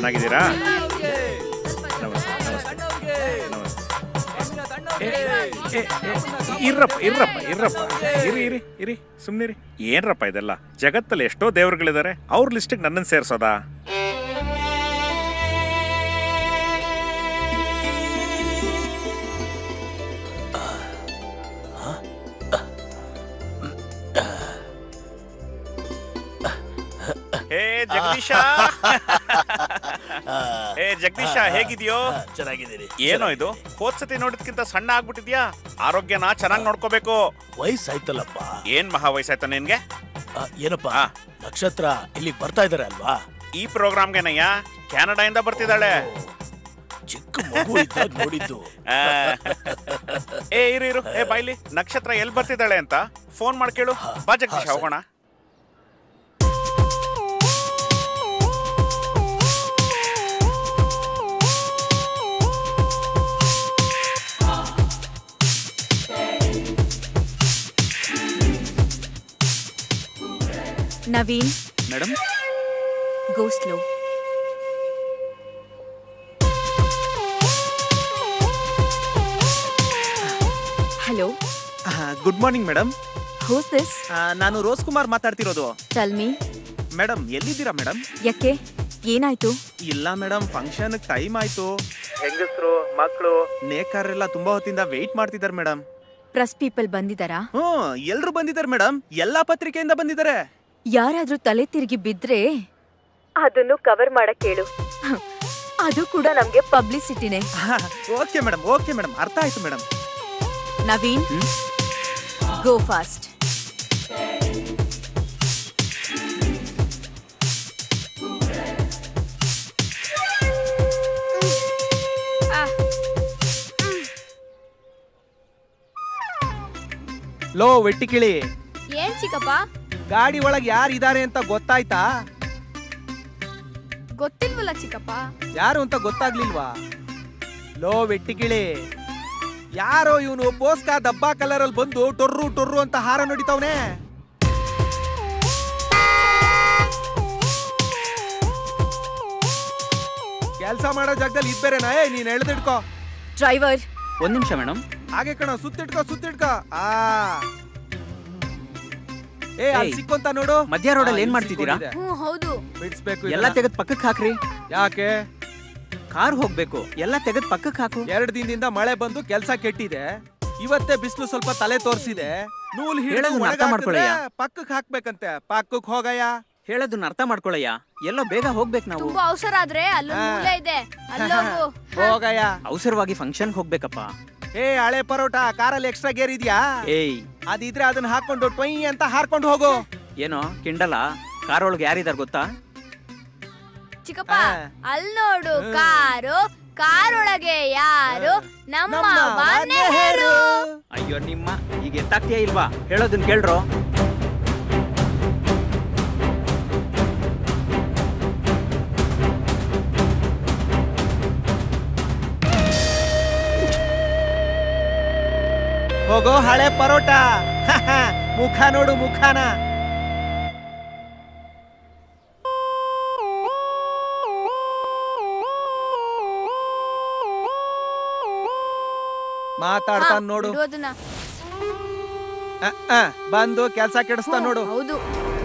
ಚೆನ್ನಾಗಿದ್ದೀರಾ ನಮಸ್ತೆ ನಮಸ್ತೆ ನಮಸ್ತೆ ಏ, ಏ, ಏ, ಇರ್ರಪ್ಪ ಇರ್ರಪ್ಪ ಇರ್ರಪ್ಪ ಇರಿ ಇರಿ ಇರಿ ಸುಮ್ಮನಿರಿ ಏನ್ರಪ್ಪ ಇದೆಲ್ಲ ಜಗತ್ತಲ್ಲಿ ಎಷ್ಟೋ ದೇವ್ರುಗಳಿದ್ದಾರೆ ಅವ್ರ ಲಿಸ್ಟಿಗೆ ನನ್ನನ್ನು ಸೇರ್ಸೋದಾ ಹೇ ಜಗದೀಶ ಏ ಜಗದೀಶ ಹೇಗಿದ್ಯೋ ಚೆನ್ನಾಗಿದ್ದೀರಿ ಏನೋ ಇದು ಹೋದ್ಸತಿ ನೋಡಿದ್ಕಿಂತ ಸಣ್ಣ ಆಗ್ಬಿಟ್ಟಿದ್ಯಾ ಆರೋಗ್ಯನ ಚೆನ್ನಾಗಿ ನೋಡ್ಕೋಬೇಕು ವಯಸ್ಸಾಯ್ತಲ್ಲಪ್ಪ ಏನ್ ಮಹಾ ವಯಸ್ಸಾಯ್ತ ನಿನ್ಗೆ ಆ, ಏನಪ್ಪ ಆ. ನಕ್ಷತ್ರ ಇಲ್ಲಿ ಬರ್ತಾ ಇದಾರೆ ಅಲ್ವಾ ಈ ಪ್ರೋಗ್ರಾಮ್ಗೆನಯ್ಯ ಕೆನಡಾಯಿಂದ ಬರ್ತಿದ್ದಾಳೆ ಚಿಕ್ಕ ಮಗು ಇದ್ದಾಗ ನೋಡಿದ್ದು ಆ. ಏ ಇರು ಇರು ಏ ಬಾಯ್ಲಿ ನಕ್ಷತ್ರ ಎಲ್ಲಿ ಬರ್ತಿದ್ದಾಳೆ ಅಂತ ಫೋನ್ ಮಾಡಿ ಕೇಳು ಬಾ ಜಗದೀಶ ಹಾ, ಸರಿ. ಹೋಗೋಣ Naveen madam go slow hello good morning madam who's this ನಾನು ರೋಸ್ ಕುಮಾರ್ ಮಾತಾಡ್ತಿರೋದು ಟೆಲ್ ಮೀ ಮೇಡಮ್ ಎಲ್ಲಿದ್ದೀರಾ ಮೇಡಮ್ ಯಾಕೆ ಏನಾಯ್ತು ಇಲ್ಲ ಮೇಡಮ್ ಫಂಕ್ಷನ್ ಟೈಮ್ ಆಯ್ತು ಹೆಂಗಸರು ಮಕ್ಕಳು ನೇಕಾರರೆಲ್ಲ ತುಂಬಾ ಹೊತ್ತಿಂದ ವೆಯ್ಟ್ ಮಾಡ್ತಿದ್ದಾರೆ ಮೇಡಮ್ ಪ್ರೆಸ್ ಪೀಪಲ್ ಬಂದಿದಾರಾ ಹ್ಮ್ ಎಲ್ರು ಬಂದಿದ್ದಾರೆ ಮೇಡಮ್ ಎಲ್ಲಾ ಪತ್ರಿಕೆಯಿಂದ ಬಂದಿದ್ದಾರೆ ಯಾರಾದ್ರೂ ತಲೆ ತಿರುಗಿ ಬಿದ್ರೆ ಅದನ್ನು ಕವರ್ ಮಾಡಕ್ ಹೇಳು ಅದು ಕೂಡ ನಮ್ಗೆ ಪಬ್ಲಿಸಿಟಿನೇ ಓಕೆ ಮೇಡಮ್ ಓಕೆ ಮೇಡಮ್ ಅರ್ಥ ಆಯ್ತು ಮೇಡಮ್ ನವೀನ್ ಗೋ ಫಾಸ್ಟ್ ಲೋ ವೆಟ್ಟಿ ಕಿಳಿ ಏನ್ ಚಿಕ್ಕಪ್ಪ ಗಾಡಿ ಒಳಗ್ ಯಾರು ಇದಾರೆ ಅಂತ ಗೊತ್ತಾಯ್ತಾ ಗೊತ್ತಿಲ್ವಲ್ಲ ಚಿಕ್ಕಪ್ಪ ಯಾರು ಅಂತ ಗೊತ್ತಾಗ್ಲಿಲ್ವಾ ಲೋ ವೆಟ್ಟಿಗಿಳಿ ಯಾರೋ ಇವನು ಪೋಸ್ಕಾ ದಬ್ಬಾ ಕಲರ್ ಅಲ್ಲಿ ಬಂದು ಟೊರ್ರು ಟೊರ್ರು ಅಂತ ಹಾರ ನೋಡಿತವನೆ ಕೆಲ್ಸ ಮಾಡೋ ಜಾಗದಲ್ಲಿ ಇದ್ಬೇರೆನಾ ಏ ನೀನ್ ಎಳ್ದಿಡ್ಕೋ ಡ್ರೈವರ್ ಒಂದ್ ನಿಮಿಷ ಮೇಡಮ್ ಹಾಗೆ ಕಣ ಸುತ್ತಿಡ್ಕೋ ಸುತ್ತಿಡ್ಕೋ ಆ ಏ ಅಲ್ಲಿ ಏಯ್, ಸಿಕ್ಕೊಂತ ನೋಡು ಮಧ್ಯ ರೋಡಲ್ಲಿ ಆ, ಏನ್ ಇಲ್ಲಿ ಮಾಡ್ತಿದ್ದೀರಾ? ಸಿಕ್ಕೊಂಡಿದೆ. ಹ್ಞೂ ಹೌದು ಬಿಡ್ಸ್ಬೇಕು ಎಲ್ಲ ಇದನ್ನ. ತೆಗೆದ್ ಪಕ್ಕಕ್ಕೆ ಹಾಕ್ರಿ ಯಾಕೆ ಕಾರ್ ಹೋಗ್ಬೇಕು ಎಲ್ಲ ತೆಗೆದ್ ಪಕ್ಕಕ್ಕೆ ಹಾಕು ಎರಡು ದಿನದಿಂದ ಮಳೆ ಬಂದು ಕೆಲಸ ಕೆಟ್ಟಿದೆ ಇವತ್ತೇ ಬಿಸಿಲು ಸ್ವಲ್ಪ ತಲೆ ತೋರಿಸಿದೆ ನೂಲ್ ಹಿಡಿದು ಹೇಳೋದನ್ನ ಅರ್ಥ ಒಣಗಾಕಿದ್ರೆ ಮಾಡ್ಕೊಳಯ್ಯ. ಪಕ್ಕಕ್ ಹಾಕ್ಬೇಕಂತೆ ಪಕ್ಕಕ್ ಹೋಗಯ್ಯ ಹೇಳೋದನ್ನ ಅರ್ಥ ಮಾಡ್ಕೊಳಯ್ಯ ಎಲ್ಲೋ ಬೇಗ ಹೋಗ್ಬೇಕು ನಾವು ತುಂಬಾ ಅವಸರ ಆದ್ರೆ ಅಲ್ಲೊಂದ್ ಹಾ. ಮೂಲೆ ಇದೆ ಅಲ್ಲೋಗು ಹೋಗಯ್ಯ ಅವಸರವಾಗಿ ಫಂಕ್ಷನ್ ಹೋಗ್ಬೇಕಪ್ಪ ಏ ಹಳೆ ಪರೋಟ ಕಾರಲ್ಲಿ ಎಕ್ಸ್ಟ್ರಾ ಗೇರ್ ಇದೆಯಾ ಏಯ್ ಅದಿದ್ರೆ ಅದನ್ನ ಹಾಕೊಂಡು ಟೊಯ್ ಅಂತ ಹಾರ್ಕೊಂಡು ಹೋಗು ಏನೋ ಕಿಂಡಲ ಕಾರ್ ಒಳಗೆ ಯಾರಿದಾರ ಗೊತ್ತಾ ಚಿಕ್ಕಪ್ಪ ಹಾ. ಅಲ್ ನೋಡು ಹ್ಮ್. ಕಾರು ಕಾರ್ ಒಳಗೆ ಯಾರು ನಮ್ಮ ನಮ್ಮ ನೆಹರು ಅಯ್ಯೋ ನಿಮ್ಮ ಈಗ ಎತ್ತಾಗ್ತೀಯ ಇಲ್ವಾ ಹೇಳೋದನ್ನ ಕೇಳ್ರೋ ಹೋಗೋ ಹಳೆ ಪರೋಟ ಮುಖ ನೋಡು ಮುಖನ ಮಾತಾಡ್ತಾನ ನೋಡು ಬಿಡು ಅದನ್ನ. ಅ, ಅ, ಬಂದು ಕೆಲ್ಸ ಕೆಡಿಸ್ತಾ ನೋಡು ಹೌದು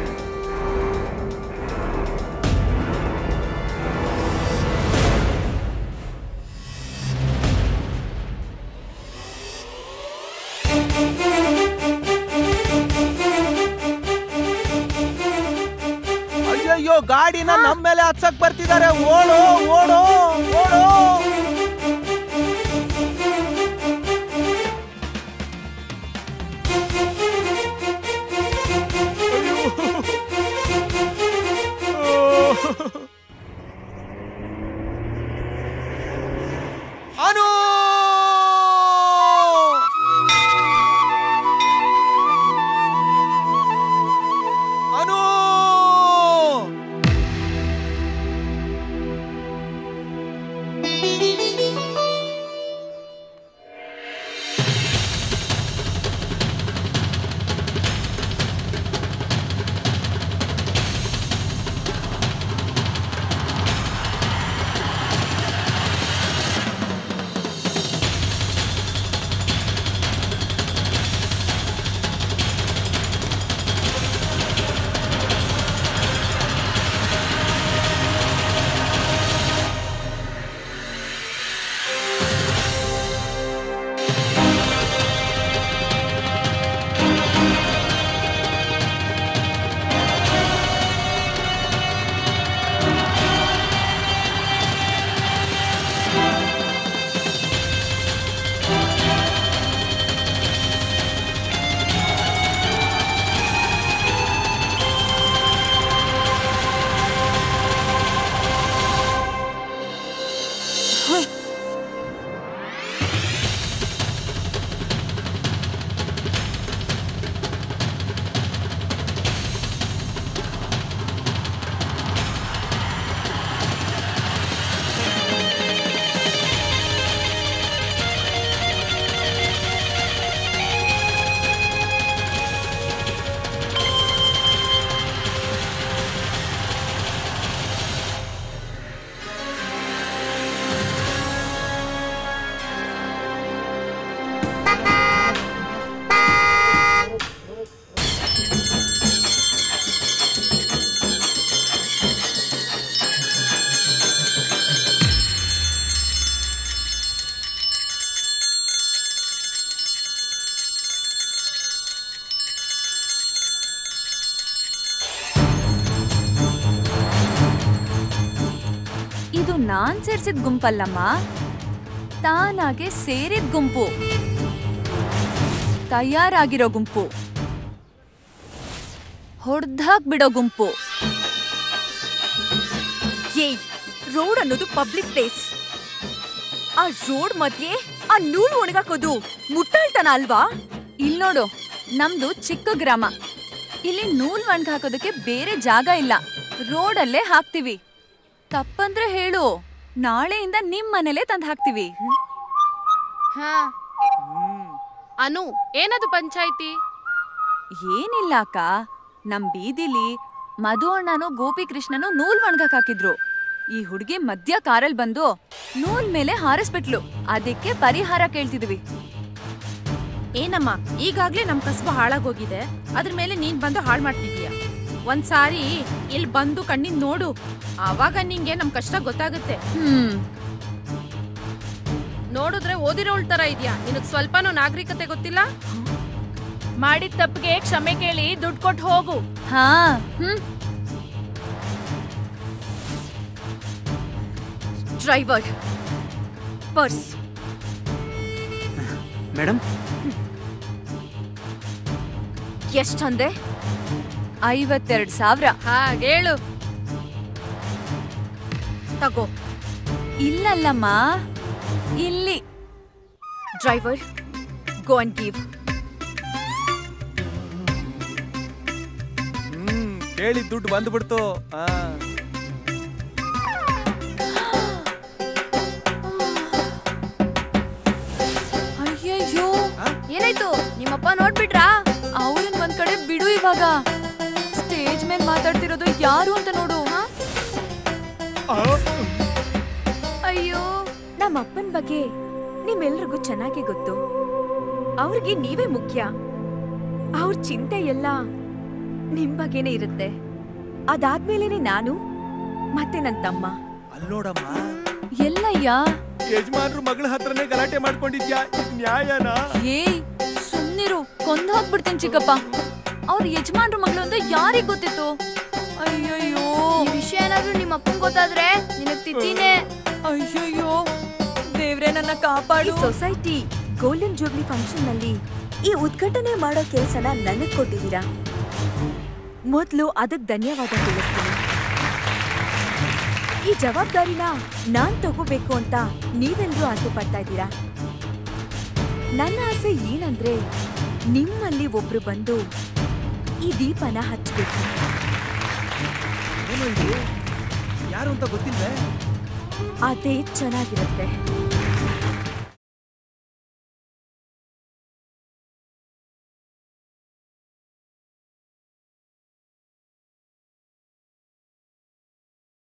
ಅಯ್ಯಯ್ಯೋ ಗಾಡಿನ ನಮ್ ಮೇಲೆ ಹತ್ಸಕ್ ಬರ್ತಿದ್ದಾರೆ ಓಡೋ ಓಡೋ ಓಡೋ ಅನು ಅನು ನಾನ್ ಸೇರ್ಸಿದ್ ಗುಂಪಲ್ಲಮ್ಮ ತಾನಾಗೆ ಸೇರಿದ ಗುಂಪು ತಯಾರಾಗಿರೋ ಗುಂಪು ಹೊಡ್ದಾಕ್ ಬಿಡೋ ಗುಂಪು ಏಯ್ ರೋಡ್ ಅನ್ನೋದು ಪಬ್ಲಿಕ್ ಪ್ಲೇಸ್ ಆ ರೋಡ್ ಮಧ್ಯೆ ಆ ನೂಲು ಒಣಗಾಕೋದು ಮುಟ್ಟಾಳ್ತನ ಅಲ್ವಾ ಇಲ್ ನೋಡು ನಮ್ದು ಚಿಕ್ಕ ಗ್ರಾಮ ಇಲ್ಲಿ ನೂಲ್ ಒಣಗ್ ಹಾಕೋದಕ್ಕೆ ಬೇರೆ ಜಾಗ ಇಲ್ಲ ರೋಡಲ್ಲೇ ಹಾಕ್ತಿವಿ ತಪ್ಪಂದ್ರೆ ಹೇಳು ನಾಳೆಯಿಂದ ನಿಮ್ ಮನೇಲೆ ತಂದ್ ಹಾಕ್ತಿವಿ ಹಾ ಅನು ಏನದು ಪಂಚಾಯ್ತಿ ಏನಿಲ್ಲ ಅಕ್ಕ ನಮ್ ಬೀದಿಲಿ ಮಧು ಅಣ್ಣನು ಗೋಪಿ ಕೃಷ್ಣನು ನೂಲ್ ಒಣಗಾಕ್ ಹಾಕಿದ್ರು ಈ ಹುಡುಗಿ ಮಧ್ಯ ಕಾರಲ್ಲಿ ಬಂದು ನೂಲ್ ಮೇಲೆ ಹಾರಿಸ್ಬಿಟ್ಲು ಅದಕ್ಕೆ ಪರಿಹಾರ ಕೇಳ್ತಿದ್ವಿ ಏನಮ್ಮ ಈಗಾಗ್ಲೇ ನಮ್ ಕಸಬು ಹಾಳಾಗೋಗಿದೆ ಅದ್ರ ಮೇಲೆ ನೀನ್ ಬಂದು ಹಾಳ್ ಮಾಡ್ತಿದೀಯ ಒಂದ್ಸಾರಿ ಇಲ್ಲಿ ಬಂದು ಕಣ್ಣಿನ್ ನೋಡು ಆವಾಗ ನಿಂಗೆ ನಮ್ ಕಷ್ಟ ಗೊತ್ತಾಗುತ್ತೆ ಹ್ಮ್ ನೋಡಿದ್ರೆ ಓದಿರೋಳ್ ತರ ಇದ್ಯಾ ನಿನಗ್ ಸ್ವಲ್ಪನೂ ನಾಗರಿಕತೆ ಗೊತ್ತಿಲ್ಲ ಮಾಡಿದ ತಪ್ಪಿಗೆ ಕ್ಷಮೆ ಕೇಳಿ ದುಡ್ಡು ಕೊಟ್ಟು ಹೋಗು ಹಾ ಹ್ಮ್ ಡ್ರೈವರ್ ಪರ್ಸ್ ಮೇಡಮ್ ಎಷ್ಟಂದೆ ಐವತ್ತೆರಡು ಸಾವಿರ ಹಾಗೇಳು ತಗೋ ಇಲ್ಲಲ್ಲಮ್ಮ ಇಲ್ಲಿ ಡ್ರೈವರ್ ಗೋ ಅಂಡ್ ಗಿವ್ ಹ್ಮ್ ಕೇಳಿದ ದುಡ್ಡು ಬಂದ್ಬಿಡ್ತು ಆ ಅಯ್ಯಯ್ಯೋ ಏನಾಯ್ತು ನಿಮ್ಮಪ್ಪ ನೋಡ್ಬಿಟ್ರಾ ಅವ್ರನ್ ಒಂದ್ ಕಡೆ ಬಿಡು ಇವಾಗ ಸ್ಟೇಜ್ ಮೇಲೆ ಮಾತಾಡ್ತಿರೋದು ಯಾರು ಅಂತ ನೋಡು ಅಯ್ಯೋ ನಮ್ಮ ಅಪ್ಪನ ಬಗ್ಗೆ ನಿಮ್ಮೆಲ್ರಿಗೂ ಚೆನ್ನಾಗಿ ಗೊತ್ತು ಅವ್ರಿಗೆ ನೀವೇ ಮುಖ್ಯ ಅವ್ರ ಚಿಂತೆ ಎಲ್ಲ ನಿಮ್ ಬಗ್ಗೆನೇ ಇರುತ್ತೆ ಅದಾದ್ಮೇಲೆನೆ ನಾನು ಮತ್ತೆ ನನ್ ತಮ್ಮ ಅಲ್ಲೋಡಮ್ಮ ಎಲ್ಲಯ್ಯ ಯಜಮಾನ್ರು ಮಗಳ ಹತ್ರನೇ ಗಲಾಟೆ ಮಾಡ್ಕೊಂಡಿದ್ಯಾ ಇದ್ ನ್ಯಾಯನಾ ಏಯ್ ಸುಮ್ನಿರು ಕೊಂದು ಹಾಕ್ಬಿಡ್ತೀನಿ ಚಿಕ್ಕಪ್ಪ ಅವ್ರ ಯಜಮಾನ್ರ ಮಗಳು ಅಂತ ಯಾರಿಗ್ ಗೊತ್ತಿತ್ತು ಅಯ್ಯಯ್ಯೋ ಈ ವಿಷಯ ಏನಾದ್ರೂ ನಿಮ್ಮ ಅಪ್ಪಂಗ್ ಗೊತ್ತಾದ್ರೆ ನಿನಗ್ ತಿತ್ತೀನೆ ಅಯ್ಯಯ್ಯೋ ದೇವ್ರೆ ನನ್ನ ಕಾಪಾಡು ಸೊಸೈಟಿ ಗೋಲ್ಡನ್ ಜೂಬ್ಲಿ ಫಂಕ್ಷನ್ ನಲ್ಲಿ ಈ ಉದ್ಘಾಟನೆ ಮಾಡೋ ಕೆಲಸನ ನನಗ್ ಕೊಟ್ಟಿದ್ದೀರಾ ಮೊದ್ಲು ಅದಕ್ ಧನ್ಯವಾದ ತಿಳಿಸ್ತೀನಿ ಈ ಜವಾಬ್ದಾರಿನ ನಾನ್ ತಗೋಬೇಕು ಅಂತ ನೀವೆಲ್ರೂ ಆಸೆ ಪಡ್ತಾ ಇದ್ದೀರಾ ನನ್ನ ಆಸೆ ಏನಂದ್ರೆ ನಿಮ್ಮಲ್ಲಿ ಒಬ್ರು ಬಂದು ಈ ದೀಪನ ಹಚ್ಬೇಕು ಏನೋ ಇದು ಯಾರು ಅಂತ ಗೊತ್ತಿಲ್ವೇ ಅದೇ ಚೆನ್ನಾಗಿರುತ್ತೆ